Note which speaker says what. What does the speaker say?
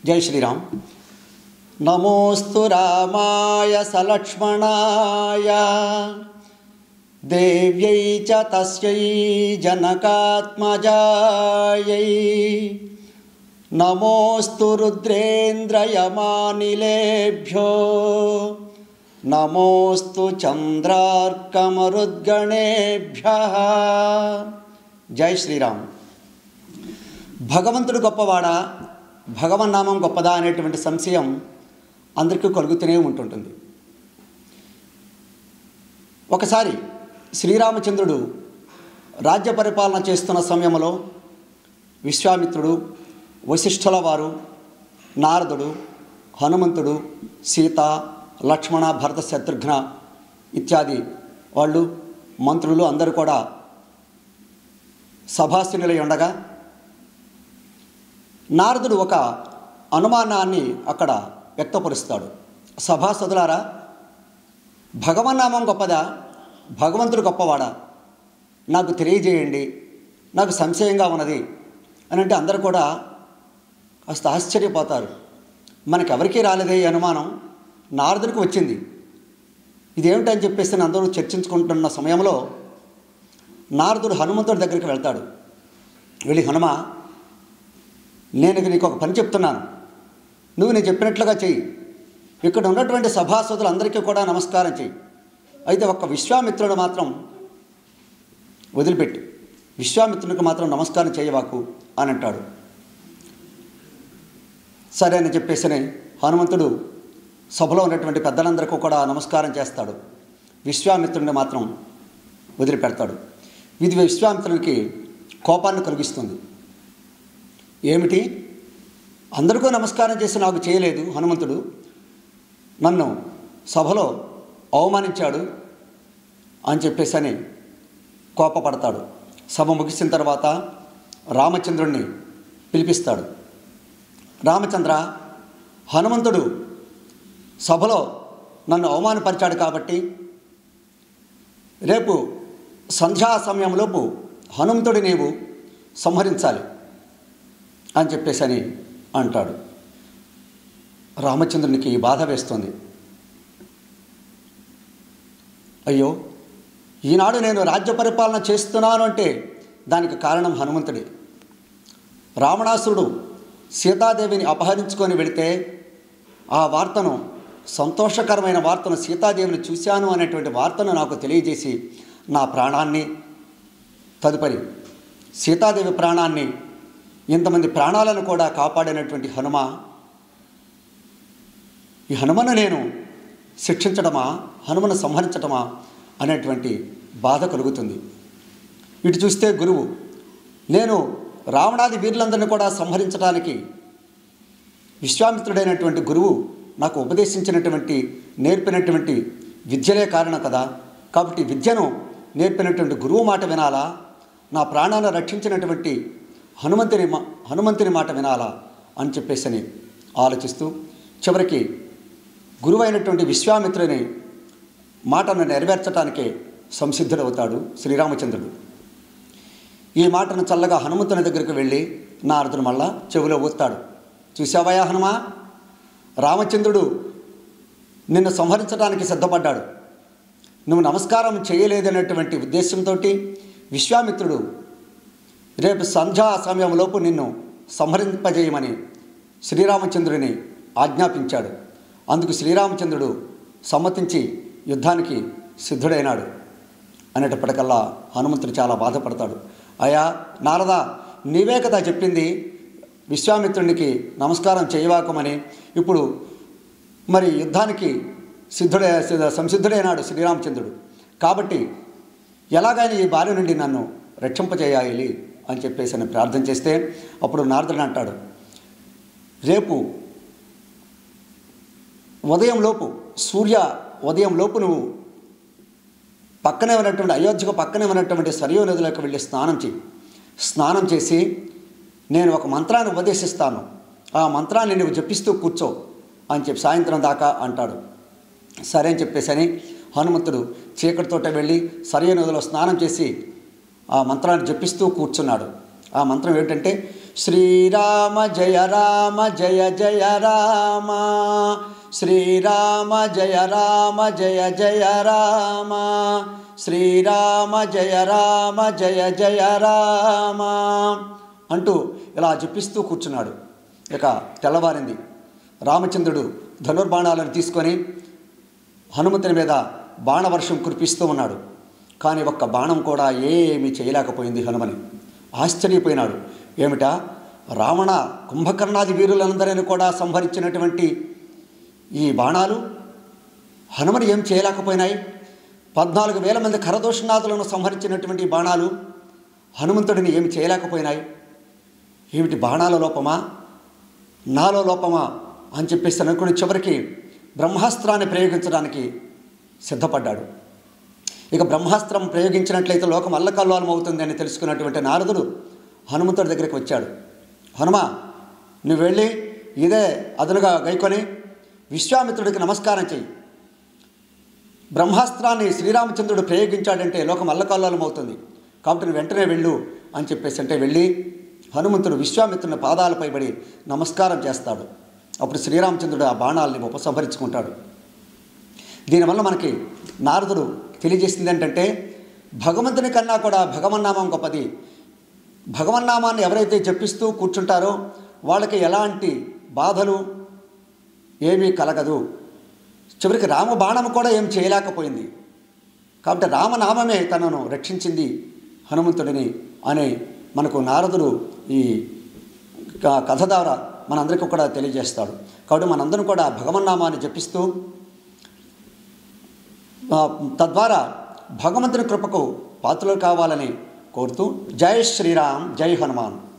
Speaker 1: జై శ్రీరామ్ నమోస్తు రామాయ సలక్ష్మణాయ దేవ్యై చ తస్యై జనకాత్మజాయై నమోస్తు రుద్రేంద్రయమానిలేభ్యో నమోస్తు చంద్రార్కమరుద్గణేభ్య జై శ్రీరామ్ భగవంతుడు గొప్పవాడా భగవన్నామం గొప్పదా అనేటువంటి సంశయం అందరికీ కలుగుతూనే ఉంటుంటుంది ఒకసారి శ్రీరామచంద్రుడు రాజ్య పరిపాలన చేస్తున్న సమయంలో విశ్వామిత్రుడు వశిష్ఠుల వారు నారదుడు హనుమంతుడు సీత లక్ష్మణ భరత శత్రుఘ్న ఇత్యాది వాళ్ళు మంత్రులు అందరూ కూడా సభాస్థునిలై ఉండగా నారదుడు ఒక అనుమానాన్ని అక్కడ వ్యక్తపరుస్తాడు సభాసదులారా భగవన్నామం గొప్పదా భగవంతుడు గొప్పవాడా నాకు తెలియజేయండి నాకు సంశయంగా ఉన్నది అని అంటే అందరూ కూడా కాస్త ఆశ్చర్యపోతారు మనకెవరికీ రాలేదే ఈ అనుమానం నారదుడికి వచ్చింది ఇదేమిటని చెప్పేసి అందరూ చర్చించుకుంటున్న సమయంలో నారదుడు హనుమంతుడి దగ్గరికి వెళ్తాడు వెళ్ళి హనుమ నేను నీకు ఒక పని చెప్తున్నాను నువ్వు నేను చెప్పినట్లుగా చెయ్యి ఇక్కడ ఉన్నటువంటి సభాసదులందరికీ కూడా నమస్కారం చెయ్యి అయితే ఒక్క విశ్వామిత్రుడు మాత్రం వదిలిపెట్టు విశ్వామిత్రునికి మాత్రం నమస్కారం చేయవాకు అని అంటాడు సరే అని చెప్పేసి హనుమంతుడు సభలో ఉన్నటువంటి పెద్దలందరికీ కూడా నమస్కారం చేస్తాడు విశ్వామిత్రుడిని మాత్రం వదిలిపెడతాడు ఇది విశ్వామిత్రునికి కోపాన్ని కలిగిస్తుంది ఏమిటి అందరికీ నమస్కారం చేసి నాకు చేయలేదు హనుమంతుడు నన్ను సభలో అవమానించాడు అని చెప్పేసి అని కోపపడతాడు సభ ముగిసిన తర్వాత రామచంద్రుణ్ణి పిలిపిస్తాడు రామచంద్ర హనుమంతుడు సభలో నన్ను అవమానపరిచాడు కాబట్టి రేపు సంధ్యా సమయంలోపు హనుమంతుడి నీవు సంహరించాలి అని చెప్పేసి అని అంటాడు రామచంద్రునికి బాధ వేస్తుంది అయ్యో ఈనాడు నేను రాజ్య పరిపాలన చేస్తున్నాను అంటే దానికి కారణం హనుమంతుడే రావణాసురుడు సీతాదేవిని అపహరించుకొని వెళితే ఆ వార్తను సంతోషకరమైన వార్తను సీతాదేవిని చూశాను అనేటువంటి వార్తను నాకు తెలియజేసి నా ప్రాణాన్ని తదుపరి సీతాదేవి ప్రాణాన్ని ఇంతమంది ప్రాణాలను కూడా కాపాడినటువంటి హనుమ ఈ హనుమను నేను శిక్షించడమా హనుమను సంహరించడమా అనేటువంటి బాధ కలుగుతుంది ఇటు చూస్తే గురువు నేను రావణాది వీరులందరినీ కూడా సంహరించడానికి విశ్వామిత్రుడైనటువంటి గురువు నాకు ఉపదేశించినటువంటి నేర్పినటువంటి విద్యలే కారణం కదా కాబట్టి విద్యను నేర్పినటువంటి గురువు మాట వినాలా నా ప్రాణాలను రక్షించినటువంటి హనుమంతుని మా హనుమంతుని మాట వినాలా అని చెప్పేసి అని ఆలోచిస్తూ చివరికి గురువైనటువంటి విశ్వామిత్రుని మాటను నెరవేర్చడానికే సంసిద్ధుడవుతాడు శ్రీరామచంద్రుడు ఈ మాటను చల్లగా హనుమంతుని దగ్గరికి వెళ్ళి నారదుడు మళ్ళా చెవిలో ఊస్తాడు చూసావయా హనుమా రామచంద్రుడు నిన్ను సంహరించడానికి సిద్ధపడ్డాడు నువ్వు నమస్కారం చేయలేదనేటువంటి ఉద్దేశంతో విశ్వామిత్రుడు రేపు సంధ్యా సమయంలోపు నిన్ను సంహరింపజేయమని శ్రీరామచంద్రుని ఆజ్ఞాపించాడు అందుకు శ్రీరామచంద్రుడు సమ్మతించి యుద్ధానికి సిద్ధుడైనాడు అనేటప్పటికల్లా హనుమంతుడు చాలా బాధపడతాడు అయా నారదా నీవే కదా చెప్పింది విశ్వామిత్రునికి నమస్కారం చేయవాకమని ఇప్పుడు మరి యుద్ధానికి సిద్ధుడే సంసిద్ధుడైనాడు శ్రీరామచంద్రుడు కాబట్టి ఎలాగైనా ఈ బారి నుండి నన్ను రక్షింపజేయాలి అని చెప్పేసి అని ప్రార్థన చేస్తే అప్పుడు నారదుడు అంటాడు రేపు ఉదయంలోపు సూర్య ఉదయంలోపు నువ్వు పక్కనే ఉన్నటువంటి అయోధ్యకు పక్కనే ఉన్నటువంటి సరియో నదిలోకి వెళ్ళి స్నానం చేయి స్నానం చేసి నేను ఒక మంత్రాన్ని ఉపదేశిస్తాను ఆ మంత్రాన్ని నువ్వు జపిస్తూ కూర్చో అని చెప్పి సాయంత్రం దాకా అంటాడు సరే అని చెప్పేసి అని హనుమంతుడు చీకటితోట వెళ్ళి సరియో నదిలో స్నానం చేసి ఆ మంత్రాన్ని జపిస్తూ కూర్చున్నాడు ఆ మంత్రం ఏంటంటే శ్రీరామ జయ రామ జయ జయ రామ శ్రీరామ జయ రామ జయ జయ రామ శ్రీరామ జయ రామ జయ జయ రామ అంటూ ఇలా జపిస్తూ కూర్చున్నాడు ఇక తెల్లవారింది రామచంద్రుడు ధనుర్బాణాలను తీసుకొని హనుమంతుని మీద బాణవర్షం కురిపిస్తూ ఉన్నాడు కానీ ఒక్క బాణం కూడా ఏమీ చేయలేకపోయింది హనుమని ఆశ్చర్యపోయినాడు ఏమిటా రావణ కుంభకర్ణాది వీరులందరిని కూడా సంహరించినటువంటి ఈ బాణాలు హనుమని ఏం చేయలేకపోయినాయి పద్నాలుగు వేల మంది కరదోషనాథులను సంహరించినటువంటి బాణాలు హనుమంతుడిని ఏమి చేయలేకపోయినాయి ఏమిటి బాణాల లోపమా నాలో లోపమా అని చెప్పేసి అనుకుని చివరికి బ్రహ్మాస్త్రాన్ని ప్రయోగించడానికి సిద్ధపడ్డాడు ఇక బ్రహ్మాస్త్రం ప్రయోగించినట్లయితే లోకం అల్లకల్లోలం అవుతుంది అని తెలుసుకున్నటువంటి నారదుడు హనుమంతుడి దగ్గరికి వచ్చాడు హనుమ నువ్వు వెళ్ళి ఇదే అదునుగా గైకొని విశ్వామిత్రుడికి నమస్కారం చెయ్యి బ్రహ్మాస్త్రాన్ని శ్రీరామచంద్రుడు ప్రయోగించాడంటే లోకం అల్లకల్లోలం అవుతుంది కాబట్టి నువ్వు వెంటనే వెళ్ళు అని చెప్పేసి అంటే వెళ్ళి హనుమంతుడు విశ్వామిత్రుని పాదాలపై పడి నమస్కారం చేస్తాడు అప్పుడు శ్రీరామచంద్రుడు ఆ బాణాలని ఉపసంహరించుకుంటాడు దీనివల్ల మనకి నారదుడు తెలియజేసింది ఏంటంటే భగవంతుని కన్నా కూడా భగవన్నామం గొప్పది భగవన్నామాన్ని ఎవరైతే జపిస్తూ కూర్చుంటారో వాళ్ళకి ఎలాంటి బాధలు ఏమీ కలగదు చివరికి రామ బాణం కూడా ఏం చేయలేకపోయింది కాబట్టి రామనామమే తనను రక్షించింది హనుమంతుడిని అని మనకు నారదుడు ఈ క- కథ ద్వారా మనందరికీ కూడా తెలియజేస్తాడు కాబట్టి మనందరం కూడా భగవన్నామాన్ని జపిస్తూ ఆ, తద్వారా భగవంతుని కృపకు పాత్రలు కావాలని కోరుతూ జై శ్రీరామ్ జై హనుమాన్